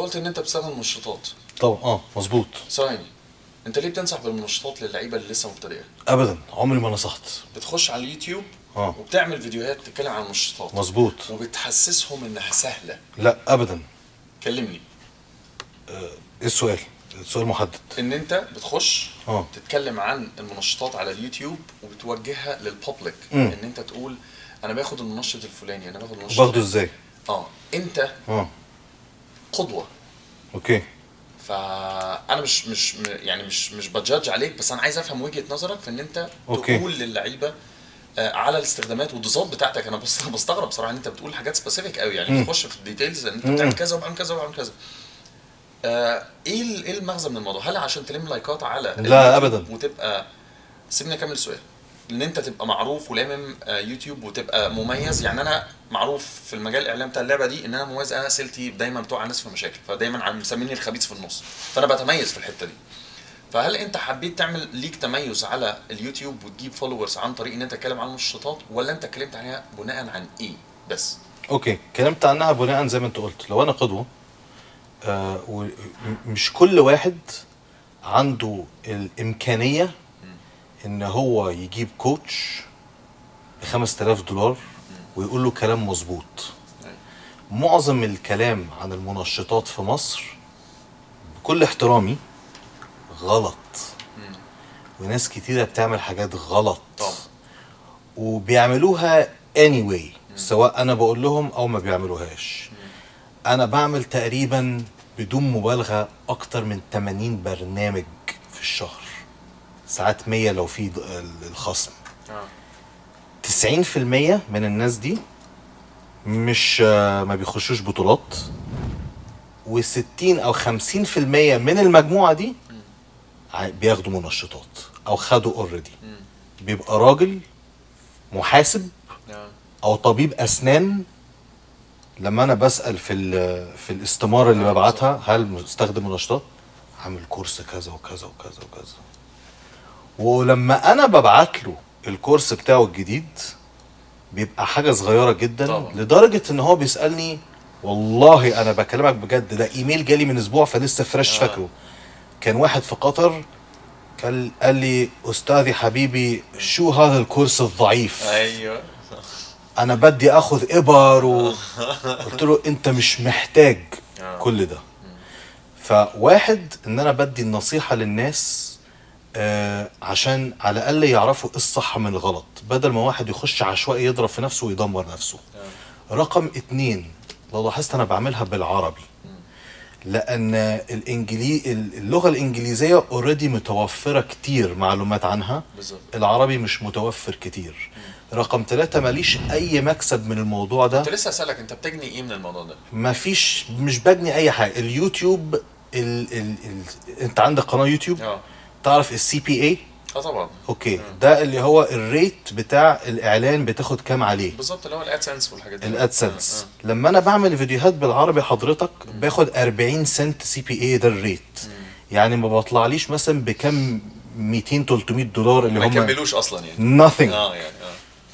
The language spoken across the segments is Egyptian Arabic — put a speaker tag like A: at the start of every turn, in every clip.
A: قلت ان انت بتستخدم منشطات
B: طبعا اه مظبوط
A: ثواني انت ليه بتنصح بالمنشطات للعيبه اللي لسه مبتدئه
B: ابدا عمري ما نصحت
A: بتخش على اليوتيوب
B: اه
A: وبتعمل فيديوهات تتكلم عن المنشطات
B: مظبوط
A: وبتحسسهم انها سهله
B: لا ابدا
A: كلمني
B: ايه السؤال السؤال محدد
A: ان انت بتخش
B: اه
A: تتكلم عن المنشطات على اليوتيوب وبتوجهها للبابليك
B: مم.
A: ان انت تقول انا باخد المنشط الفلاني انا باخد المنشط
B: باخده ازاي
A: اه انت
B: اه
A: قدوه
B: اوكي
A: فانا مش مش م- يعني مش مش بجادج عليك بس انا عايز افهم وجهه نظرك في ان انت
B: أوكي.
A: تقول للعيبه آه، على الاستخدامات والديزاين بتاعتك انا بس بستغرب بصراحه ان انت بتقول حاجات سبيسيفيك قوي يعني
B: مم.
A: بتخش في الديتيلز ان انت
B: مم.
A: بتعمل كذا وبعمل كذا وبعمل كذا آه، ايه ال- ايه المغزى من الموضوع؟ هل عشان تلم لايكات على
B: لا،
A: اليوتيوب
B: أبداً.
A: وتبقى سيبني اكمل السؤال ان انت تبقى معروف ولامم آه، يوتيوب وتبقى مميز يعني انا معروف في المجال الاعلامي بتاع اللعبه دي ان انا مميز انا اسئلتي دايما بتوع الناس في مشاكل فدايما عم مسميني الخبيث في النص فانا بتميز في الحته دي فهل انت حبيت تعمل ليك تميز على اليوتيوب وتجيب فولورز عن طريق ان انت تتكلم عن المنشطات ولا انت اتكلمت عليها بناء عن ايه بس
B: اوكي اتكلمت عنها بناء زي ما انت قلت لو انا قدوه آه ومش كل واحد عنده الامكانيه ان هو يجيب كوتش ب 5000 دولار ويقول له كلام مظبوط معظم الكلام عن المنشطات في مصر بكل احترامي غلط وناس كتيرة بتعمل حاجات غلط
A: طبعا
B: وبيعملوها anyway سواء انا بقول لهم او ما بيعملوهاش انا بعمل تقريبا بدون مبالغة اكتر من 80 برنامج في الشهر ساعات 100 لو في ض- ال- الخصم
A: اه
B: 90% من الناس دي مش آه، ما بيخشوش بطولات و60 او 50% من المجموعه دي ع- بياخدوا منشطات او خدوا اوريدي بيبقى راجل محاسب
A: اه
B: او طبيب اسنان لما انا بسال في ال- في الاستماره اللي ببعتها هل مستخدم منشطات عامل كورس كذا وكذا وكذا وكذا ولما انا ببعت له الكورس بتاعه الجديد بيبقى حاجه صغيره جدا
A: طبعا.
B: لدرجه ان هو بيسالني والله انا بكلمك بجد ده ايميل جالي من اسبوع فلسه فريش
A: آه.
B: فاكره كان واحد في قطر قال قال لي استاذي حبيبي شو هذا الكورس الضعيف
A: ايوه
B: انا بدي اخذ ابر وقلت له انت مش محتاج
A: آه.
B: كل ده فواحد ان انا بدي النصيحه للناس آه عشان على الاقل يعرفوا ايه الصح من الغلط بدل ما واحد يخش عشوائي يضرب في نفسه ويدمر نفسه رقم اتنين لو لاحظت انا بعملها بالعربي لان الانجلي اللغه الانجليزيه اوريدي متوفره كتير معلومات عنها
A: بالظبط
B: العربي مش متوفر كتير رقم ثلاثة ماليش أي مكسب من الموضوع ده
A: كنت لسه اسالك انت بتجني ايه من الموضوع ده؟
B: مفيش مش بجني أي حاجة اليوتيوب ال ال ال أنت عندك قناة يوتيوب
A: اه
B: تعرف السي بي اي
A: اه طبعا
B: اوكي ده اللي هو الريت بتاع الاعلان بتاخد كام عليه
A: بالظبط اللي هو الادسنس والحاجات دي
B: الادسنس
A: آه،
B: لما انا بعمل فيديوهات بالعربي حضرتك باخد 40 سنت سي بي اي ده الريت يعني ما بطلعليش مثلا بكم 200 300 دولار
A: آه.
B: اللي
A: ما
B: هم
A: يكملوش اصلا يعني
B: nothing
A: اه يعني اه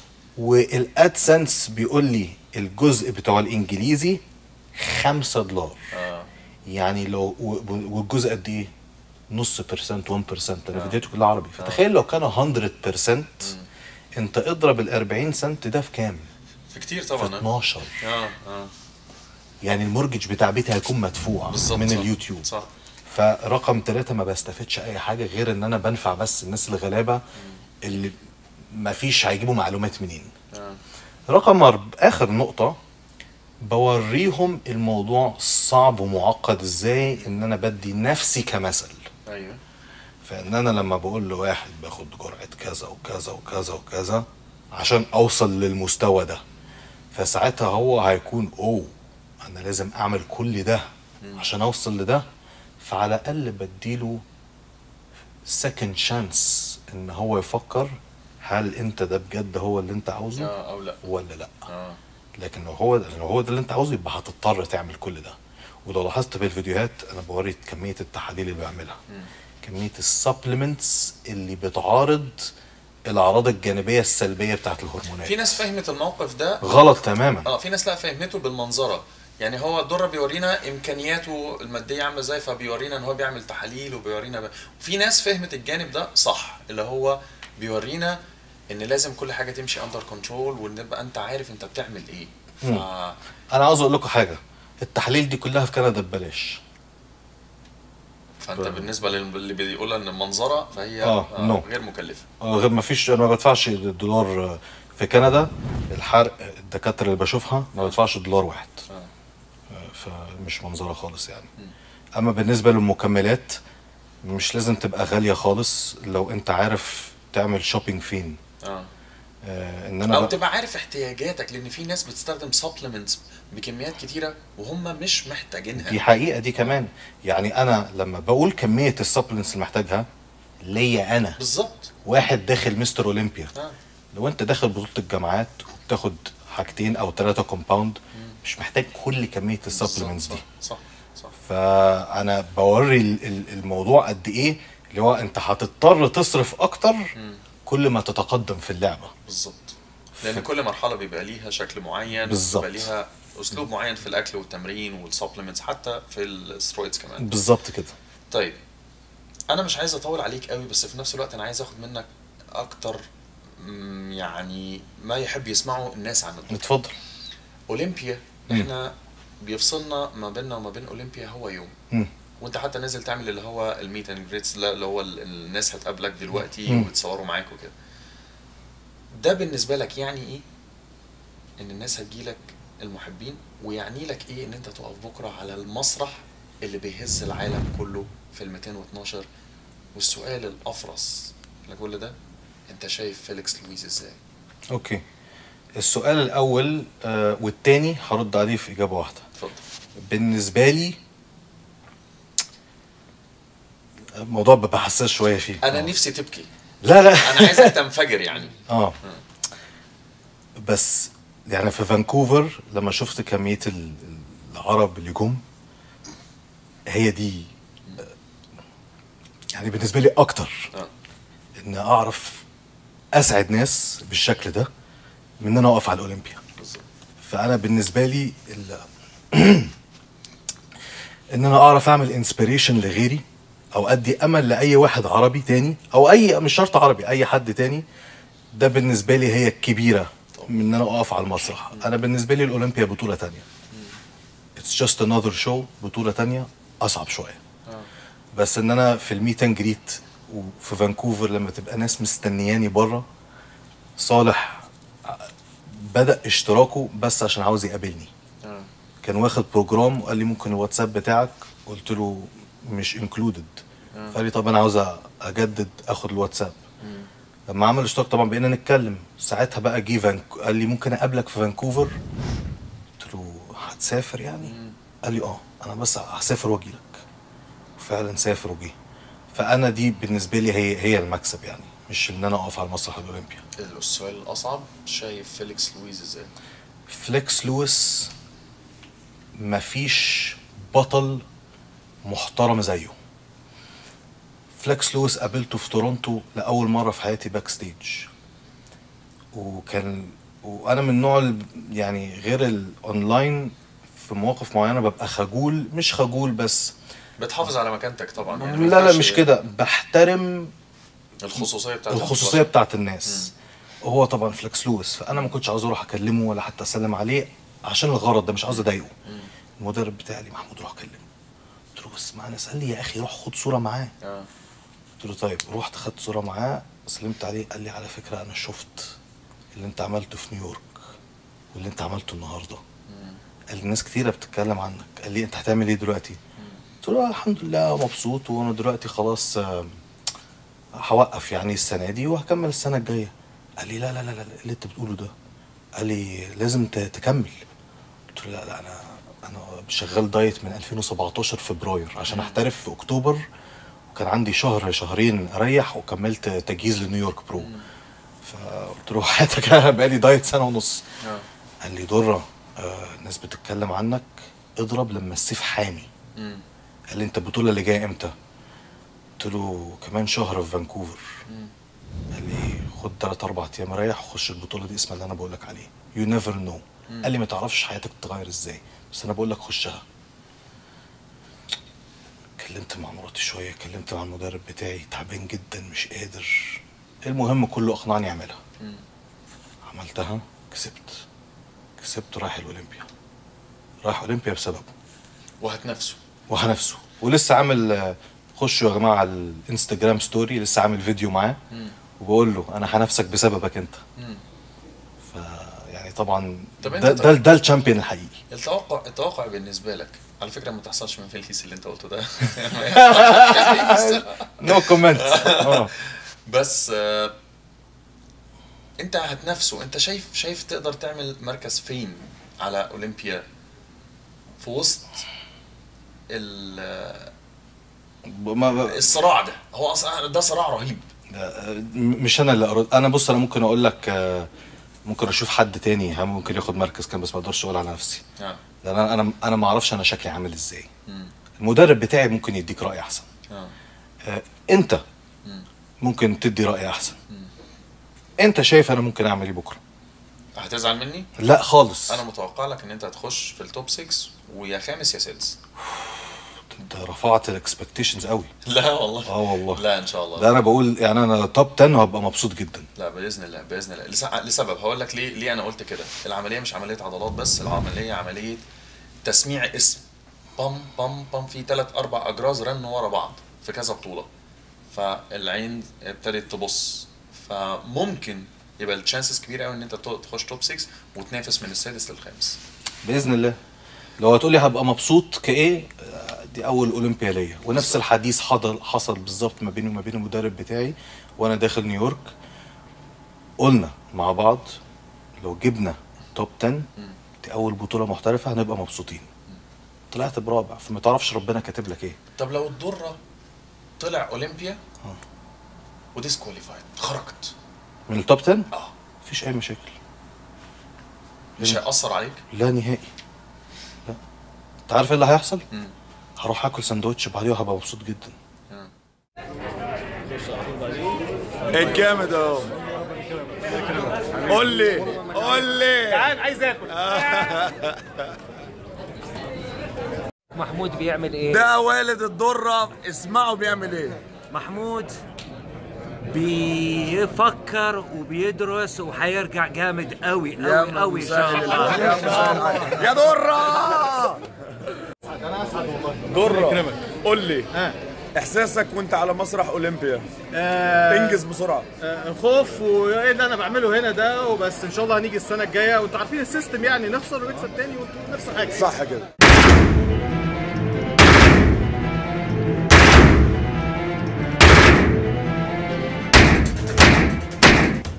B: والادسنس بيقول لي الجزء بتاع الانجليزي 5 دولار
A: اه
B: يعني لو و- و- والجزء قد ايه؟ نص بيرسنت 1% انا
A: آه.
B: فيديوهاتي كلها عربي فتخيل لو كانوا 100% انت اضرب ال 40 سنت ده في كام؟
A: في كتير
B: في
A: طبعا آه.
B: 12
A: اه اه
B: يعني المورجج بتاع بيتي هيكون مدفوع
A: بالظبط
B: من
A: صح.
B: اليوتيوب
A: صح
B: فرقم ثلاثة ما بستفدش اي حاجة غير ان انا بنفع بس الناس الغلابة اللي ما فيش هيجيبوا معلومات منين
A: اه
B: رقم أرب... اخر نقطة بوريهم الموضوع صعب ومعقد ازاي ان انا بدي نفسي كمثل
A: ايوه
B: فان انا لما بقول لواحد باخد جرعة كذا وكذا وكذا وكذا عشان اوصل للمستوى ده فساعتها هو هيكون اوه انا لازم اعمل كل ده عشان اوصل لده فعلى الاقل بديله سكند شانس ان هو يفكر هل انت ده بجد هو اللي انت عاوزه
A: اه او لا
B: ولا لا
A: اه
B: لكن لو هو لو هو ده اللي انت عاوزه يبقى هتضطر تعمل كل ده ولو لاحظت في الفيديوهات انا بوري كميه التحاليل اللي بعملها كميه السبلمنتس اللي بتعارض الاعراض الجانبيه السلبيه بتاعت الهرمونات
A: في ناس فهمت الموقف ده
B: غلط تماما
A: اه في ناس لا فهمته بالمنظره يعني هو الدره بيورينا امكانياته الماديه عامله ازاي فبيورينا ان هو بيعمل تحاليل وبيورينا ب... في ناس فهمت الجانب ده صح اللي هو بيورينا ان لازم كل حاجه تمشي اندر كنترول ونبقى انت عارف انت بتعمل ايه ف...
B: مم. انا عاوز اقول لكم حاجه التحاليل دي كلها في كندا ببلاش
A: فانت
B: ف-
A: بالنسبه للي بيقول ان منظره فهي
B: آه،
A: آه
B: no.
A: غير مكلفه
B: آه، غير ما فيش انا ما بدفعش دولار آه، في كندا الحرق الدكاتره اللي بشوفها ما بدفعش دولار واحد
A: آه.
B: آه، فمش منظره خالص يعني اما بالنسبه للمكملات مش لازم تبقى غاليه خالص لو انت عارف تعمل شوبينج فين
A: اه
B: آه ان انا
A: او
B: بقى-
A: تبقى عارف احتياجاتك لان في ناس بتستخدم سبلمنتس بكميات كتيره وهم مش محتاجينها
B: دي حقيقه دي كمان يعني انا لما بقول كميه السبلمنتس اللي محتاجها ليا انا
A: بالظبط
B: واحد داخل مستر اولمبيا
A: اه
B: لو انت داخل بطوله الجامعات وبتاخد حاجتين او ثلاثه كومباوند مش محتاج كل كميه السبلمنتس دي
A: صح صح صح
B: فانا بوري ال- ال- الموضوع قد ايه اللي هو انت هتضطر تصرف اكتر
A: مم.
B: كل ما تتقدم في اللعبه
A: بالظبط لان كل مرحله بيبقى ليها شكل معين
B: بالظبط.
A: بيبقى ليها اسلوب معين في الاكل والتمرين والسبلمنتس حتى في السترويدز كمان
B: بالظبط كده
A: طيب انا مش عايز اطول عليك قوي بس في نفس الوقت انا عايز اخد منك اكتر مم، يعني ما يحب يسمعه الناس عن البطولة.
B: اتفضل
A: اولمبيا
B: مم.
A: احنا بيفصلنا ما بيننا وما بين اولمبيا هو يوم
B: مم.
A: وانت حتى نازل تعمل اللي هو الميت اند جريتس اللي هو ال- الناس هتقابلك دلوقتي
B: مم.
A: ويتصوروا معاك وكده ده بالنسبه لك يعني ايه ان الناس هتجيلك المحبين ويعني لك ايه ان انت تقف بكره على المسرح اللي بيهز العالم كله في ال 212 والسؤال الافرس لكل ده انت شايف فيليكس لويز ازاي
B: اوكي السؤال الاول آه والتاني هرد عليه في اجابه واحده
A: اتفضل
B: بالنسبه لي الموضوع ببقى حساس شويه فيه
A: انا
B: آه.
A: نفسي تبكي
B: لا لا
A: انا عايزك تنفجر يعني
B: اه بس يعني في فانكوفر لما شفت كمية ال- العرب اللي جم هي دي يعني بالنسبة لي أكتر
A: اه
B: إن أعرف أسعد ناس بالشكل ده من إن أنا أقف على الأولمبيا
A: بالظبط
B: فأنا بالنسبة لي ال- إن أنا أعرف أعمل انسبيريشن لغيري أو أدي أمل لأي واحد عربي تاني أو أي مش شرط عربي أي حد تاني ده بالنسبة لي هي الكبيرة من ان انا اقف على المسرح انا بالنسبة لي الاولمبيا بطولة تانية It's just another show بطولة تانية اصعب شوية
A: اه
B: بس ان انا في الميت اند جريت وفي فانكوفر لما تبقى ناس مستنياني بره صالح بدأ اشتراكه بس عشان عاوز يقابلني
A: اه
B: كان واخد بروجرام وقال لي ممكن الواتساب بتاعك قلت له مش انكلودد
A: آه.
B: فقال لي طب انا عاوز اجدد اخد الواتساب
A: مم.
B: لما عمل اشتراك طبعا بقينا نتكلم ساعتها بقى جه فانك... قال لي ممكن اقابلك في فانكوفر قلت له هتسافر يعني
A: مم.
B: قال لي اه انا بس هسافر واجي لك وفعلا سافر وجه فانا دي بالنسبه لي هي هي المكسب يعني مش ان انا اقف على المسرح الاولمبي
A: السؤال الاصعب شايف فيليكس لويز ازاي
B: فليكس لويس مفيش بطل محترم زيه فليكس لويس قابلته في تورونتو لأول مرة في حياتي باك ستيج وكان وانا من النوع ال- يعني غير الاونلاين في مواقف معينه ببقى خجول مش خجول بس
A: بتحافظ على مكانتك طبعا يعني ما
B: لا لا
A: ينفعش
B: مش كده بحترم
A: الخصوصيه بتاعت
B: الخصوصيه بتاعت الناس هو طبعا فليكس لويس فانا ما كنتش عاوز اروح اكلمه ولا حتى اسلم عليه عشان الغرض ده مش عاوز اضايقه
A: مم.
B: المدرب بتاعي لي محمود روح كلمه قلت له بس معانا قال لي يا اخي روح خد صوره معاه
A: اه
B: قلت له طيب رحت خدت صوره معاه سلمت عليه قال لي على فكره انا شفت اللي انت عملته في نيويورك واللي انت عملته النهارده
A: مم.
B: قال لي ناس كتيره بتتكلم عنك قال لي انت هتعمل ايه دلوقتي قلت له الحمد لله مبسوط وانا دلوقتي خلاص آم، هوقف يعني السنه دي وهكمل السنه الجايه قال لي لا لا لا لا اللي انت بتقوله ده قال لي لازم ت- تكمل قلت له لا لا انا انا شغال دايت من 2017 فبراير عشان احترف في اكتوبر وكان عندي شهر شهرين اريح وكملت تجهيز لنيويورك برو فقلت له حياتك انا بقالي دايت سنه ونص
A: اه
B: قال لي دره آه الناس بتتكلم عنك اضرب لما السيف حامي
A: مم.
B: قال لي انت البطوله اللي جايه امتى قلت له كمان شهر في فانكوفر
A: مم.
B: قال لي خد تلات اربع ايام ريح وخش البطوله دي اسمها اللي انا بقول لك عليه يو نيفر نو قال لي ما تعرفش حياتك تتغير ازاي بس انا بقول لك خشها كلمت مع مراتي شويه كلمت مع المدرب بتاعي تعبان جدا مش قادر المهم كله اقنعني اعملها عملتها كسبت كسبت رايح الاولمبيا رايح اولمبيا بسببه
A: وهتنافسه
B: وهنفسه ولسه عامل آه، خشوا يا جماعه على الانستجرام ستوري لسه عامل فيديو معاه وبقول له انا هنفسك بسببك انت
A: مم.
B: ف يعني طبعا
A: طب
B: ده
A: أنت
B: ده, ده الشامبيون الحقيقي
A: التوقع التوقع بالنسبه لك على فكره ما تحصلش من فيلكيس اللي انت قلته ده
B: نو كومنت
A: بس آه، انت هتنافسه انت شايف شايف تقدر تعمل مركز فين على اولمبيا في وسط ال- الصراع ده هو اصلا ده صراع رهيب
B: مش انا اللي أرد. انا بص انا ممكن اقول لك آه، ممكن اشوف حد تاني ها، ممكن ياخد مركز كان بس ما اقدرش اقول على نفسي
A: اه
B: لان انا انا انا ما اعرفش انا شكلي عامل ازاي
A: مم.
B: المدرب بتاعي ممكن يديك راي احسن
A: اه
B: آه، انت
A: مم.
B: ممكن تدي راي احسن انت شايف انا ممكن اعمل ايه بكره
A: هتزعل مني
B: لا خالص
A: انا متوقع لك ان انت هتخش في التوب 6 ويا خامس يا سادس
B: انت رفعت الاكسبكتيشنز قوي
A: لا والله
B: اه والله
A: لا ان شاء الله
B: ده انا بقول يعني انا توب 10 وهبقى مبسوط جدا
A: لا باذن الله باذن الله لس- لسبب هقول لك ليه ليه انا قلت كده العمليه مش عمليه عضلات بس العمليه عمليه تسميع اسم بام بام بام في ثلاث اربع اجراز رنوا ورا بعض في كذا بطوله فالعين ابتدت تبص فممكن يبقى التشانسز كبيره قوي ان انت تو- تخش توب 6 وتنافس من السادس للخامس
B: باذن الله لو هتقولي هبقى مبسوط كايه آه، دي اول اولمبيا ليا ونفس الحديث حصل حصل بالظبط ما بيني وما بين المدرب بتاعي وانا داخل نيويورك قلنا مع بعض لو جبنا توب 10 دي اول بطوله محترفه هنبقى مبسوطين طلعت برابع فما تعرفش ربنا كاتب لك ايه
A: طب لو الدره طلع اولمبيا وديسكواليفايد خرجت
B: من التوب 10
A: اه
B: مفيش اي مشاكل
A: مش هيأثر عليك
B: لا نهائي لا انت عارف ايه اللي هيحصل
A: مم.
B: هروح اكل سندوتش بعديه وهبقى مبسوط جدا
C: الجامد اهو قول لي قول لي
D: تعال عايز اكل محمود بيعمل ايه؟
C: ده والد الدرة اسمعوا بيعمل ايه
D: محمود بيفكر وبيدرس وهيرجع جامد قوي قوي قوي ان شاء الله
C: يا مسهل. يا درة درة قول لي احساسك وانت على مسرح اولمبيا انجز بسرعه
E: آه، خوف وايه اللي انا بعمله هنا ده وبس ان شاء الله هنيجي السنه الجايه وانتوا عارفين السيستم يعني نخسر ونكسب تاني وانتوا نفس الحاجه
C: صح كده